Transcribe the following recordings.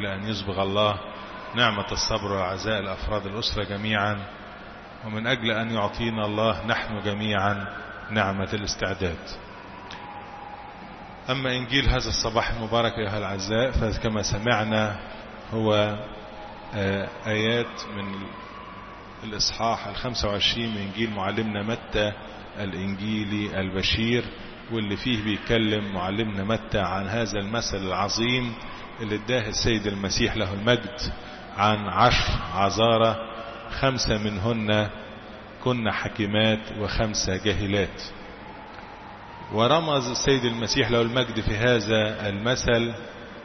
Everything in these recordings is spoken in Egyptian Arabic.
أجل أن يسبغ الله نعمة الصبر وعزاء الأفراد الأسرة جميعا ومن أجل أن يعطينا الله نحن جميعا نعمة الاستعداد أما إنجيل هذا الصباح المبارك أيها الأعزاء فكما سمعنا هو آيات من الإصحاح الخمسة وعشرين من إنجيل معلمنا متى الإنجيلي البشير واللي فيه بيتكلم معلمنا متى عن هذا المثل العظيم اللي اداه السيد المسيح له المجد عن عشر عذارة خمسة منهن كن حكيمات وخمسة جاهلات ورمز السيد المسيح له المجد في هذا المثل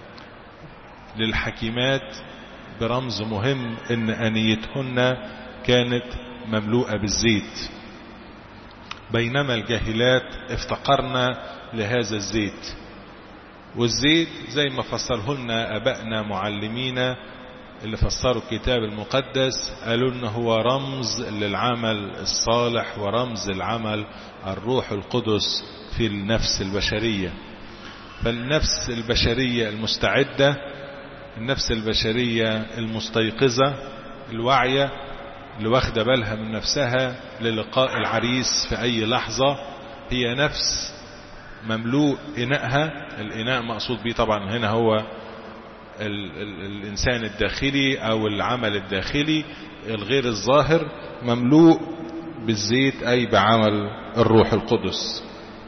للحكيمات برمز مهم ان انيتهن كانت مملوءة بالزيت بينما الجاهلات افتقرنا لهذا الزيت والزيت زي ما فسره لنا ابائنا معلمينا اللي فسروا الكتاب المقدس قالوا ان هو رمز للعمل الصالح ورمز العمل الروح القدس في النفس البشرية فالنفس البشرية المستعدة النفس البشرية المستيقظة الواعية اللي واخدة بالها من نفسها للقاء العريس في أي لحظة هي نفس مملوء إناءها الإناء مقصود به طبعا هنا هو ال ال الإنسان الداخلي أو العمل الداخلي الغير الظاهر مملوء بالزيت أي بعمل الروح القدس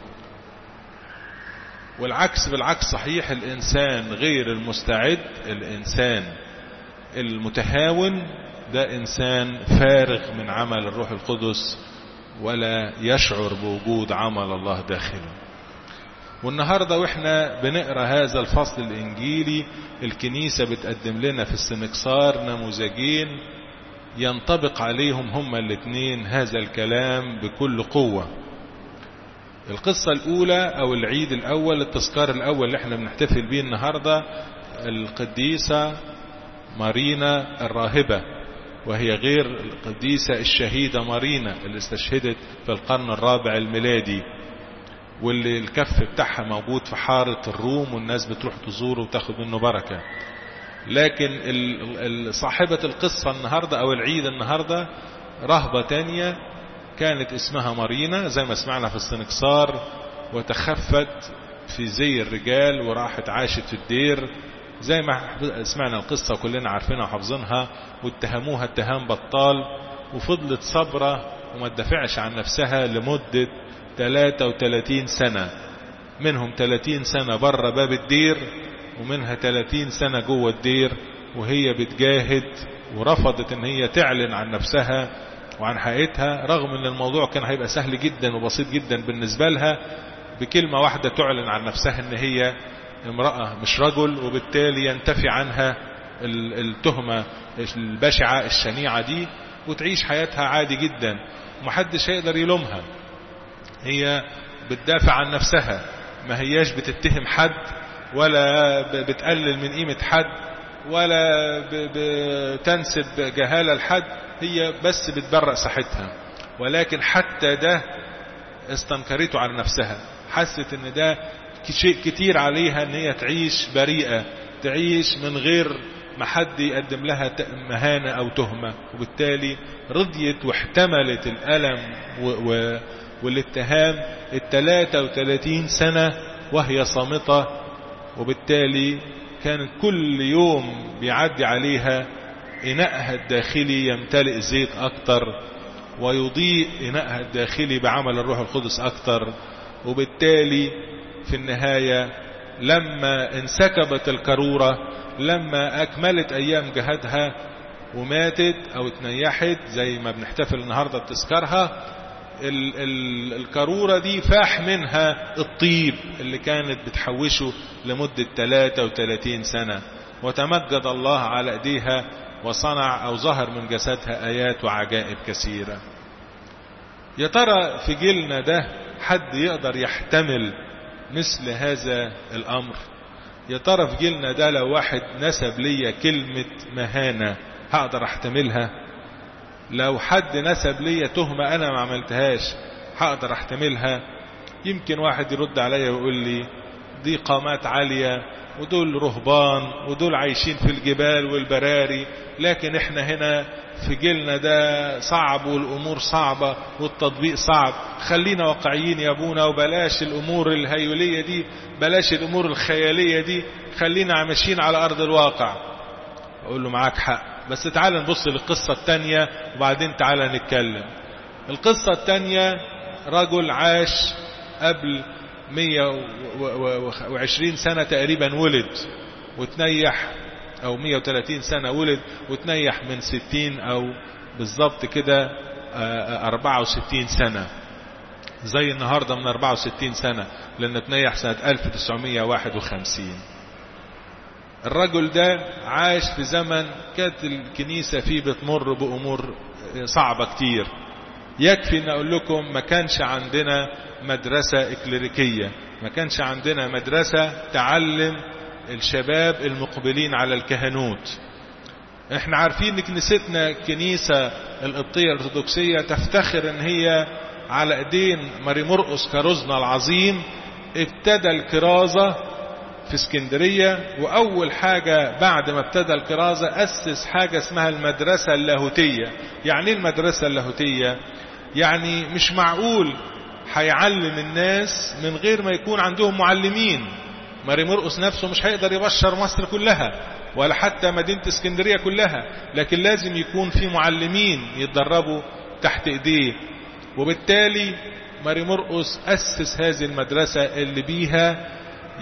والعكس بالعكس صحيح الإنسان غير المستعد الإنسان المتهاون ده إنسان فارغ من عمل الروح القدس ولا يشعر بوجود عمل الله داخله والنهاردة واحنا بنقرأ هذا الفصل الإنجيلي الكنيسة بتقدم لنا في السنكسار نموذجين ينطبق عليهم هما الاثنين هذا الكلام بكل قوة القصة الأولى أو العيد الأول التذكار الأول اللي احنا بنحتفل بيه النهاردة القديسة مارينا الراهبة وهي غير القديسة الشهيدة مارينا اللي استشهدت في القرن الرابع الميلادي واللي الكف بتاعها موجود في حارة الروم والناس بتروح تزوره وتاخد منه بركة لكن صاحبة القصة النهاردة أو العيد النهاردة رهبة تانية كانت اسمها مارينا زي ما سمعنا في السنكسار وتخفت في زي الرجال وراحت عاشت في الدير زي ما سمعنا القصة وكلنا عارفينها وحافظينها واتهموها اتهام بطال وفضلت صبرة وما تدافعش عن نفسها لمدة 33 سنة منهم 30 سنة بره باب الدير ومنها 30 سنة جوه الدير وهي بتجاهد ورفضت ان هي تعلن عن نفسها وعن حقيقتها رغم ان الموضوع كان هيبقى سهل جدا وبسيط جدا بالنسبة لها بكلمة واحدة تعلن عن نفسها ان هي امرأة مش رجل وبالتالي ينتفي عنها التهمة البشعة الشنيعة دي وتعيش حياتها عادي جدا ومحدش هيقدر يلومها هي بتدافع عن نفسها ما هياش بتتهم حد ولا بتقلل من قيمة حد ولا بتنسب جهالة لحد هي بس بتبرأ صحتها ولكن حتى ده استنكرته على نفسها حست ان ده شيء كتير عليها ان هي تعيش بريئة تعيش من غير ما حد يقدم لها مهانة او تهمة وبالتالي رضيت واحتملت الألم و و والاتهام التلاتة وتلاتين سنة وهي صامتة وبالتالي كان كل يوم بيعدي عليها إناءها الداخلي يمتلئ زيت أكتر ويضيء إناءها الداخلي بعمل الروح القدس أكتر وبالتالي في النهاية لما انسكبت الكرورة لما أكملت أيام جهادها وماتت أو اتنيحت زي ما بنحتفل النهاردة بتذكارها ال ال الكرورة دي فاح منها الطيب اللي كانت بتحوشه لمدة 33 سنة وتمجد الله على ايديها وصنع او ظهر من جسدها ايات وعجائب كثيرة يا ترى في جيلنا ده حد يقدر يحتمل مثل هذا الامر يا ترى في جيلنا ده لو واحد نسب ليا كلمة مهانة هقدر احتملها لو حد نسب ليا تهمة انا ما عملتهاش هقدر احتملها يمكن واحد يرد عليا ويقول لي دي قامات عالية ودول رهبان ودول عايشين في الجبال والبراري لكن احنا هنا في جيلنا ده صعب والامور صعبة والتطبيق صعب خلينا واقعيين يا ابونا وبلاش الامور الهيولية دي بلاش الامور الخيالية دي خلينا ماشيين على ارض الواقع اقول له معاك حق بس تعال نبص للقصة التانية وبعدين تعال نتكلم القصة التانية رجل عاش قبل 120 سنة تقريبا ولد وتنيح او 130 سنة ولد وتنيح من 60 او بالظبط كده 64 سنة زي النهاردة من 64 سنة لأن تنيح سنة 1951 الرجل ده عاش في زمن كانت الكنيسة فيه بتمر بأمور صعبة كتير يكفي ان اقول لكم ما كانش عندنا مدرسة اكليريكية ما كانش عندنا مدرسة تعلم الشباب المقبلين على الكهنوت احنا عارفين ان كنيستنا كنيسة القبطية الارثوذكسية تفتخر ان هي على ايدين ماري مرقس كاروزنا العظيم ابتدى الكرازة في اسكندرية واول حاجة بعد ما ابتدى الكرازة اسس حاجة اسمها المدرسة اللاهوتية يعني ايه المدرسة اللاهوتية يعني مش معقول هيعلم الناس من غير ما يكون عندهم معلمين ماري مرقس نفسه مش هيقدر يبشر مصر كلها ولا حتى مدينة اسكندرية كلها لكن لازم يكون في معلمين يتدربوا تحت ايديه وبالتالي ماري مرقس أسس هذه المدرسة اللي بيها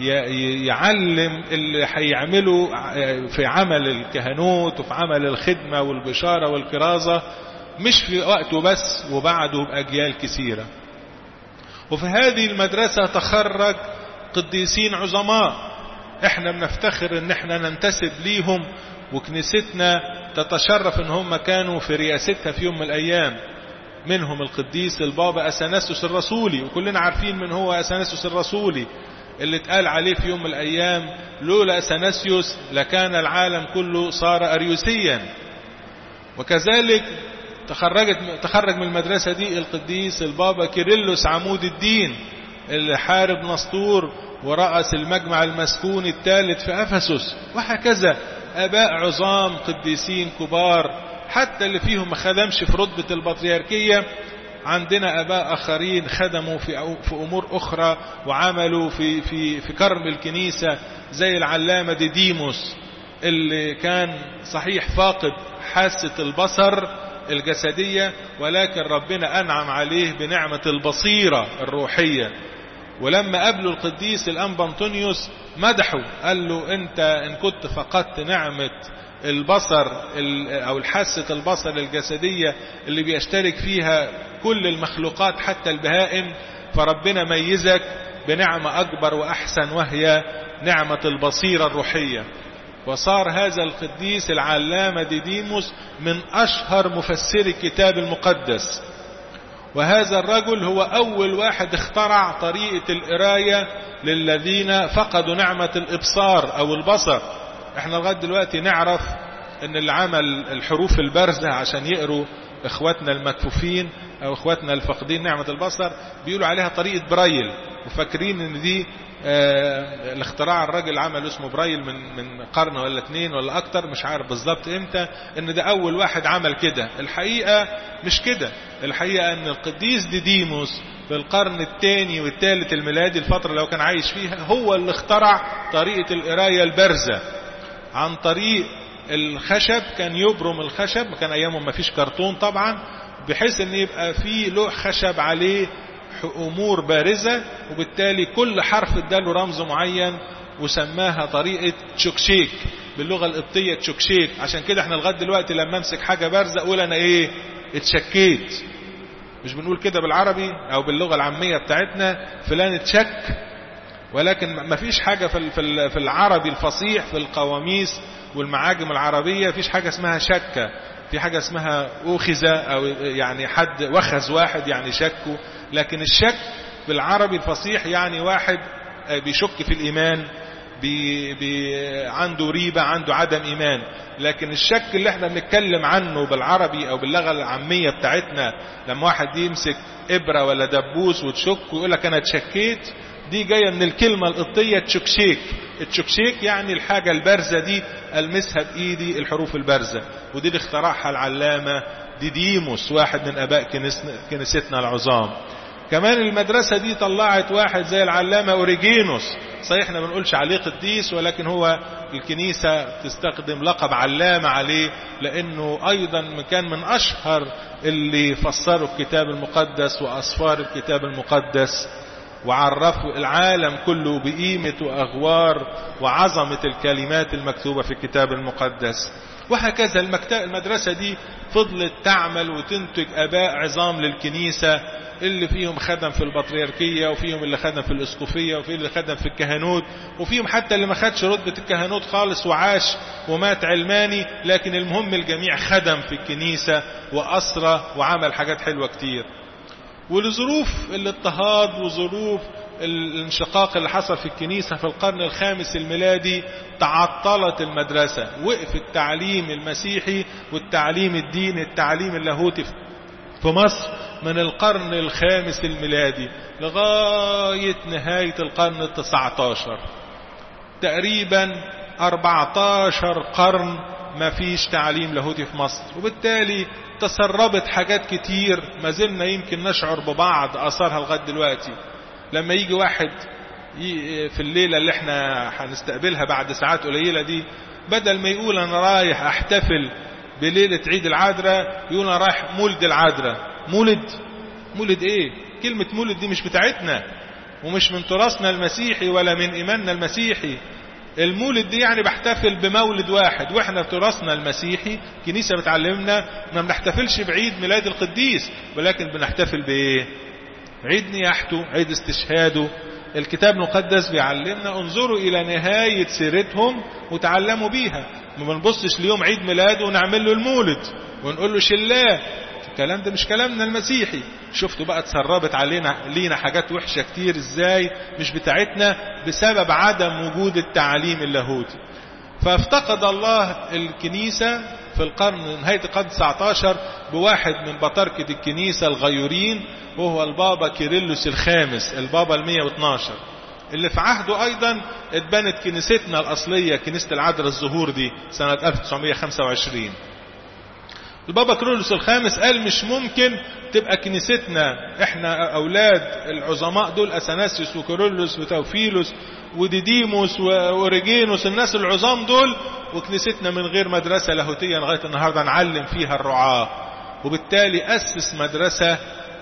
يعلم اللي هيعمله في عمل الكهنوت وفي عمل الخدمة والبشارة والكرازة مش في وقته بس وبعده بأجيال كثيرة وفي هذه المدرسة تخرج قديسين عظماء احنا بنفتخر ان احنا ننتسب ليهم وكنيستنا تتشرف ان هم كانوا في رياستها في يوم من الايام منهم القديس البابا اثناسيوس الرسولي وكلنا عارفين من هو اثناسيوس الرسولي اللي اتقال عليه في يوم من الايام لولا اثناسيوس لكان العالم كله صار اريوسيا وكذلك تخرجت تخرج من المدرسة دي القديس البابا كيرلس عمود الدين اللي حارب نسطور ورأس المجمع المسكون الثالث في أفسس وهكذا آباء عظام قديسين كبار حتى اللي فيهم ما خدمش في رتبة البطريركية عندنا آباء آخرين خدموا في في أمور أخرى وعملوا في في في كرم الكنيسة زي العلامة ديديموس اللي كان صحيح فاقد حاسة البصر الجسدية ولكن ربنا أنعم عليه بنعمة البصيرة الروحية ولما قابله القديس الأنبا أنطونيوس مدحه قال له أنت إن كنت فقدت نعمة البصر أو الحاسة البصر الجسدية اللي بيشترك فيها كل المخلوقات حتى البهائم فربنا ميزك بنعمة أكبر وأحسن وهي نعمة البصيرة الروحية وصار هذا القديس العلامة ديديموس من أشهر مفسري الكتاب المقدس وهذا الرجل هو أول واحد اخترع طريقة القراية للذين فقدوا نعمة الإبصار أو البصر احنا لغاية دلوقتي نعرف ان اللي عمل الحروف البارزة عشان يقروا اخواتنا المكفوفين او اخواتنا الفاقدين نعمة البصر بيقولوا عليها طريقة برايل وفاكرين ان دي آه الاختراع الراجل عمل اسمه برايل من من قرن ولا اتنين ولا اكتر مش عارف بالظبط امتى ان ده اول واحد عمل كده الحقيقة مش كده الحقيقة ان القديس ديديموس في القرن الثاني والثالث الميلادي الفترة اللي هو كان عايش فيها هو اللي اخترع طريقة القراية البارزة عن طريق الخشب كان يبرم الخشب كان ايامهم ما فيش كرتون طبعا بحيث ان يبقى في لوح خشب عليه امور بارزة وبالتالي كل حرف اداله رمز معين وسماها طريقة تشوكشيك باللغة القبطية تشوكشيك عشان كده احنا لغاية دلوقتي لما امسك حاجة بارزة اقول انا ايه اتشكيت مش بنقول كده بالعربي او باللغة العامية بتاعتنا فلان اتشك ولكن ما فيش حاجة في العربي الفصيح في القواميس والمعاجم العربية فيش حاجة اسمها شكة في حاجة اسمها أوخذة أو يعني حد وخز واحد يعني شكه لكن الشك بالعربي الفصيح يعني واحد بيشك في الإيمان بي بي عنده ريبة عنده عدم إيمان لكن الشك اللي احنا بنتكلم عنه بالعربي أو باللغة العامية بتاعتنا لما واحد يمسك إبرة ولا دبوس وتشك ويقول لك أنا اتشكيت دي جاية من الكلمة القبطية تشكشيك التشكشيك يعني الحاجة البارزة دي ألمسها بإيدي الحروف البارزة ودي اللي اخترعها العلامة ديديموس واحد من أباء كنيستنا العظام كمان المدرسة دي طلعت واحد زي العلامة أوريجينوس صحيح احنا ما بنقولش عليه قديس ولكن هو الكنيسة تستخدم لقب علامة عليه لأنه أيضا كان من أشهر اللي فسروا الكتاب المقدس وأسفار الكتاب المقدس وعرفوا العالم كله بقيمة وأغوار وعظمة الكلمات المكتوبة في الكتاب المقدس وهكذا المدرسة دي فضلت تعمل وتنتج أباء عظام للكنيسة اللي فيهم خدم في البطريركية وفيهم اللي خدم في الاسقفية وفي اللي خدم في الكهنوت وفيهم حتى اللي ما خدش رتبة الكهنوت خالص وعاش ومات علماني لكن المهم الجميع خدم في الكنيسة وأسرى وعمل حاجات حلوة كتير ولظروف الاضطهاد وظروف الانشقاق اللي حصل في الكنيسة في القرن الخامس الميلادي تعطلت المدرسة وقف التعليم المسيحي والتعليم الديني التعليم اللاهوتي في مصر من القرن الخامس الميلادي لغاية نهاية القرن التسعة عشر تقريبا 14 قرن ما فيش تعليم لاهوتي في مصر وبالتالي تسربت حاجات كتير ما زلنا يمكن نشعر ببعض اثارها لغايه دلوقتي لما يجي واحد في الليلة اللي احنا هنستقبلها بعد ساعات قليلة دي بدل ما يقول انا رايح احتفل بليلة عيد العذراء يقول انا رايح مولد العذراء مولد مولد ايه كلمة مولد دي مش بتاعتنا ومش من تراثنا المسيحي ولا من ايماننا المسيحي المولد دي يعني بحتفل بمولد واحد واحنا في تراثنا المسيحي كنيسة بتعلمنا ما بنحتفلش بعيد ميلاد القديس ولكن بنحتفل بايه عيد نياحته عيد استشهاده الكتاب المقدس بيعلمنا انظروا الى نهاية سيرتهم وتعلموا بيها ما بنبصش ليوم عيد ميلاده ونعمل له المولد ونقول له شلاه الكلام ده مش كلامنا المسيحي شفتوا بقى اتسربت علينا لينا حاجات وحشة كتير ازاي مش بتاعتنا بسبب عدم وجود التعليم اللاهوتي فافتقد الله الكنيسة في القرن نهاية القرن 19 بواحد من بطاركة الكنيسة الغيورين وهو البابا كيرلس الخامس البابا ال 112 اللي في عهده ايضا اتبنت كنيستنا الاصلية كنيسة العذراء الزهور دي سنة 1925 البابا كيرلس الخامس قال مش ممكن تبقى كنيستنا احنا اولاد العظماء دول اثناسيوس وكيرلس وتوفيلوس وديديموس واوريجينوس الناس العظام دول وكنيستنا من غير مدرسة لاهوتية لغاية النهاردة نعلم فيها الرعاة وبالتالي أسس مدرسة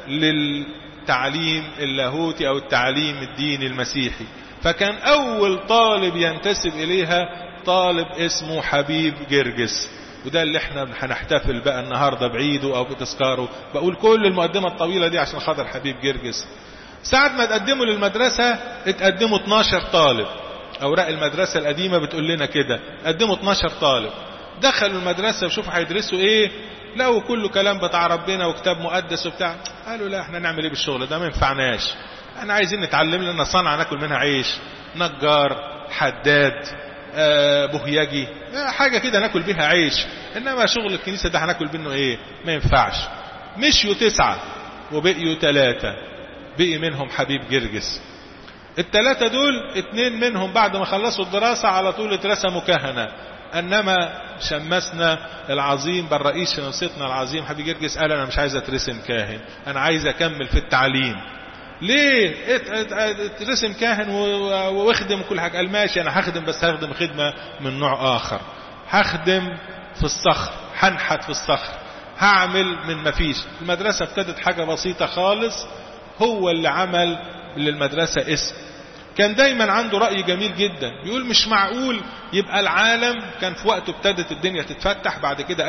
للتعليم اللاهوتي أو التعليم الديني المسيحي فكان أول طالب ينتسب إليها طالب اسمه حبيب جرجس وده اللي احنا هنحتفل بقى النهاردة بعيده أو بتذكاره بقول كل المقدمة الطويلة دي عشان خاطر حبيب جرجس ساعة ما تقدموا للمدرسة اتقدموا 12 طالب أوراق المدرسة القديمة بتقول لنا كده قدموا 12 طالب دخلوا المدرسة وشوفوا هيدرسوا ايه لقوا كله كلام بتاع ربنا وكتاب مقدس وبتاع قالوا لا احنا نعمل ايه بالشغل ده ما ينفعناش احنا عايزين نتعلم لنا صنعة ناكل منها عيش نجار حداد آه بهيجي آه حاجة كده ناكل بيها عيش انما شغل الكنيسة ده هناكل منه ايه ما ينفعش مشيوا تسعة وبقيوا ثلاثة بقي منهم حبيب جرجس الثلاثة دول اتنين منهم بعد ما خلصوا الدراسة على طول اترسموا كهنة انما شمسنا العظيم بل رئيس شمستنا العظيم حبيب جرجس قال انا مش عايز اترسم كاهن انا عايز اكمل في التعليم ليه اترسم كاهن واخدم كل حاجة قال ماشي انا هخدم بس هخدم خدمة من نوع اخر هخدم في الصخر هنحت في الصخر هعمل من مفيش المدرسة ابتدت حاجة بسيطة خالص هو اللي عمل للمدرسة اسم كان دايما عنده رأي جميل جدا يقول مش معقول يبقى العالم كان في وقته ابتدت الدنيا تتفتح بعد كده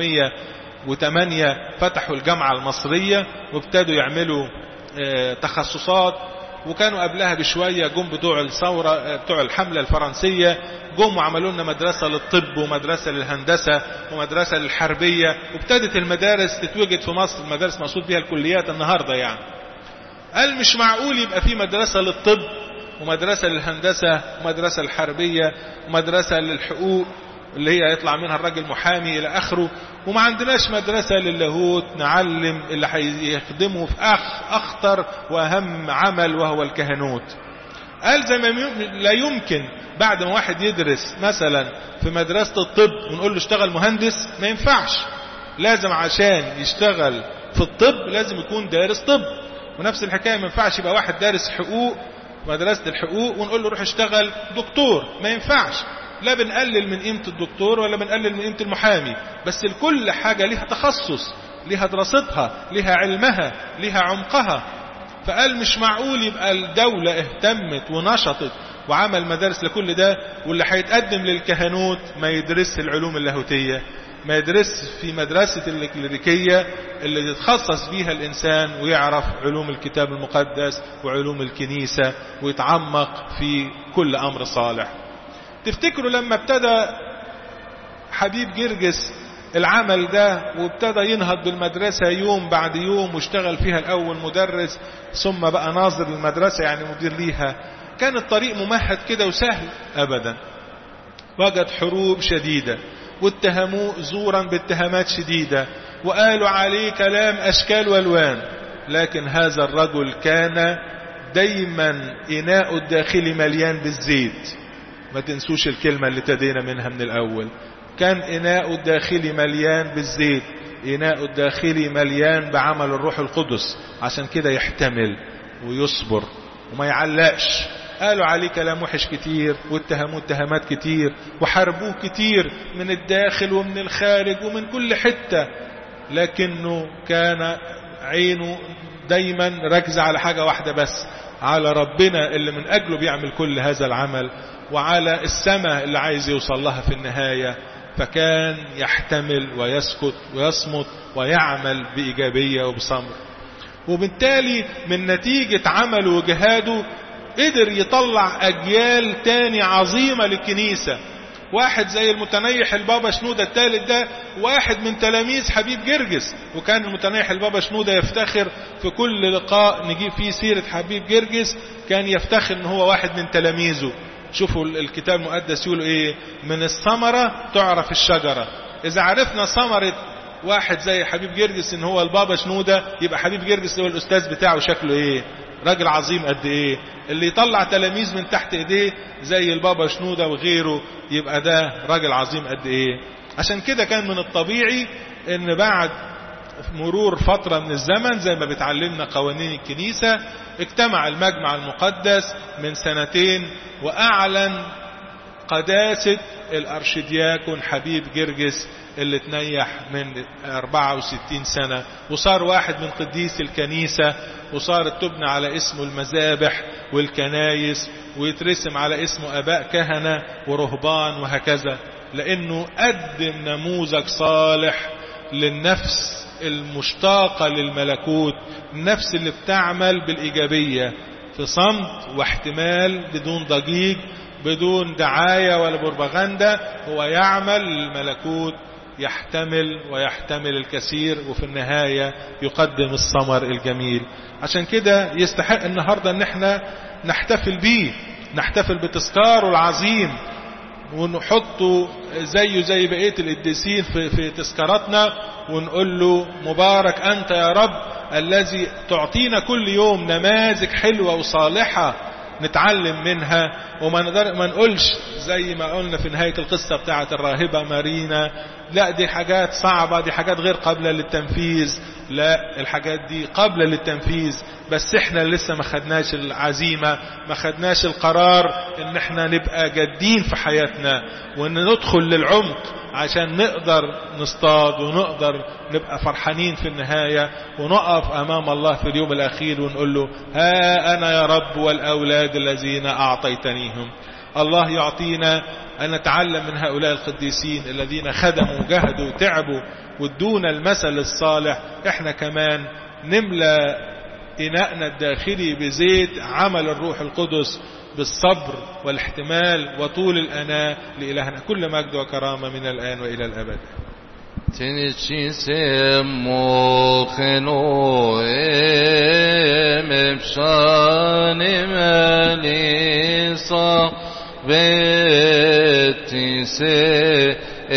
1908 فتحوا الجامعة المصرية وابتدوا يعملوا اه تخصصات وكانوا قبلها بشوية جم بتوع الثورة بتوع الحملة الفرنسية جم وعملوا لنا مدرسة للطب ومدرسة للهندسة ومدرسة للحربية وابتدت المدارس تتوجد في مصر المدارس مقصود بها الكليات النهاردة يعني قال مش معقول يبقى في مدرسة للطب ومدرسة للهندسة ومدرسة للحربية ومدرسة للحقوق اللي هي يطلع منها الراجل محامي إلى آخره وما عندناش مدرسة للاهوت نعلم اللي هيخدمه في أخ أخطر وأهم عمل وهو الكهنوت قال زي ما لا يمكن بعد ما واحد يدرس مثلا في مدرسة الطب ونقول له اشتغل مهندس ما ينفعش لازم عشان يشتغل في الطب لازم يكون دارس طب ونفس الحكاية ما ينفعش يبقى واحد دارس حقوق مدرسة الحقوق ونقول له روح اشتغل دكتور ما ينفعش لا بنقلل من قيمة الدكتور ولا بنقلل من قيمة المحامي بس الكل حاجة ليها تخصص ليها دراستها ليها علمها ليها عمقها فقال مش معقول يبقى الدولة اهتمت ونشطت وعمل مدارس لكل ده واللي هيتقدم للكهنوت ما يدرس العلوم اللاهوتية ما يدرس في مدرسة الكليريكية اللي يتخصص فيها الإنسان ويعرف علوم الكتاب المقدس وعلوم الكنيسة ويتعمق في كل أمر صالح تفتكروا لما ابتدى حبيب جرجس العمل ده وابتدى ينهض بالمدرسة يوم بعد يوم واشتغل فيها الأول مدرس ثم بقى ناظر للمدرسة يعني مدير ليها كان الطريق ممهد كده وسهل أبدا وجد حروب شديدة واتهموه زورا باتهامات شديدة وقالوا عليه كلام أشكال والوان لكن هذا الرجل كان دايما إناء الداخلي مليان بالزيت ما تنسوش الكلمة اللي ابتدينا منها من الأول كان إناء الداخلي مليان بالزيت إناء الداخلي مليان بعمل الروح القدس عشان كده يحتمل ويصبر وما يعلقش قالوا عليه كلام وحش كتير واتهموه اتهامات كتير وحاربوه كتير من الداخل ومن الخارج ومن كل حتة لكنه كان عينه دايما ركز على حاجة واحدة بس على ربنا اللي من أجله بيعمل كل هذا العمل وعلى السماء اللي عايز يوصل لها في النهاية فكان يحتمل ويسكت ويصمت ويعمل بإيجابية وبصمر وبالتالي من نتيجة عمله وجهاده قدر يطلع أجيال تاني عظيمة للكنيسة واحد زي المتنيح البابا شنودة الثالث ده واحد من تلاميذ حبيب جرجس وكان المتنيح البابا شنودة يفتخر في كل لقاء نجيب فيه سيرة حبيب جرجس كان يفتخر ان هو واحد من تلاميذه شوفوا الكتاب المقدس يقول ايه من الثمرة تعرف الشجرة اذا عرفنا ثمرة واحد زي حبيب جرجس ان هو البابا شنودة يبقى حبيب جرجس هو الاستاذ بتاعه شكله ايه راجل عظيم قد ايه اللي يطلع تلاميذ من تحت ايديه زي البابا شنودة وغيره يبقى ده راجل عظيم قد ايه عشان كده كان من الطبيعي ان بعد مرور فترة من الزمن زي ما بتعلمنا قوانين الكنيسة اجتمع المجمع المقدس من سنتين واعلن قداسة الارشدياكون حبيب جرجس اللي تنيح من 64 سنة وصار واحد من قديس الكنيسة وصارت تبنى على اسمه المذابح والكنايس ويترسم على اسمه اباء كهنة ورهبان وهكذا لانه قدم نموذج صالح للنفس المشتاقة للملكوت النفس اللي بتعمل بالايجابية في صمت واحتمال بدون ضجيج بدون دعاية ولا بروباغندا هو يعمل الملكوت يحتمل ويحتمل الكثير وفي النهاية يقدم الثمر الجميل عشان كده يستحق النهاردة ان احنا نحتفل بيه نحتفل بتذكاره العظيم ونحطه زيه زي بقية القديسين في, في تذكاراتنا ونقول له مبارك أنت يا رب الذي تعطينا كل يوم نماذج حلوة وصالحة نتعلم منها وما نقدر ما نقولش زي ما قلنا في نهاية القصة بتاعة الراهبة مارينا لا دي حاجات صعبة دي حاجات غير قابلة للتنفيذ لا الحاجات دي قابلة للتنفيذ بس احنا لسه ما خدناش العزيمة ما خدناش القرار ان احنا نبقى جادين في حياتنا وان ندخل للعمق عشان نقدر نصطاد ونقدر نبقى فرحانين في النهاية ونقف امام الله في اليوم الاخير ونقول له ها انا يا رب والاولاد الذين اعطيتنيهم الله يعطينا أن نتعلم من هؤلاء القديسين الذين خدموا جهدوا تعبوا وادونا المثل الصالح احنا كمان نملى إناءنا الداخلي بزيت عمل الروح القدس بالصبر والاحتمال وطول الأناة لإلهنا كل مجد وكرامة من الآن وإلى الأبد تنشيسمو خنو مبشان مليصا بتسي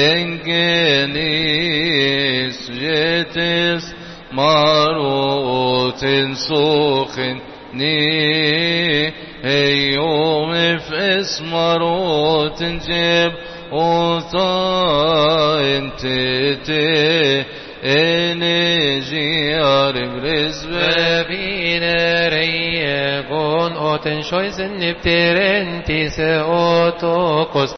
انجنيس جتس ماروت سوخن ني يوم في اسمروت جيب وطا انت تي انجي ارب رزبه Vinere gon oten shoisen nipteren tise otokos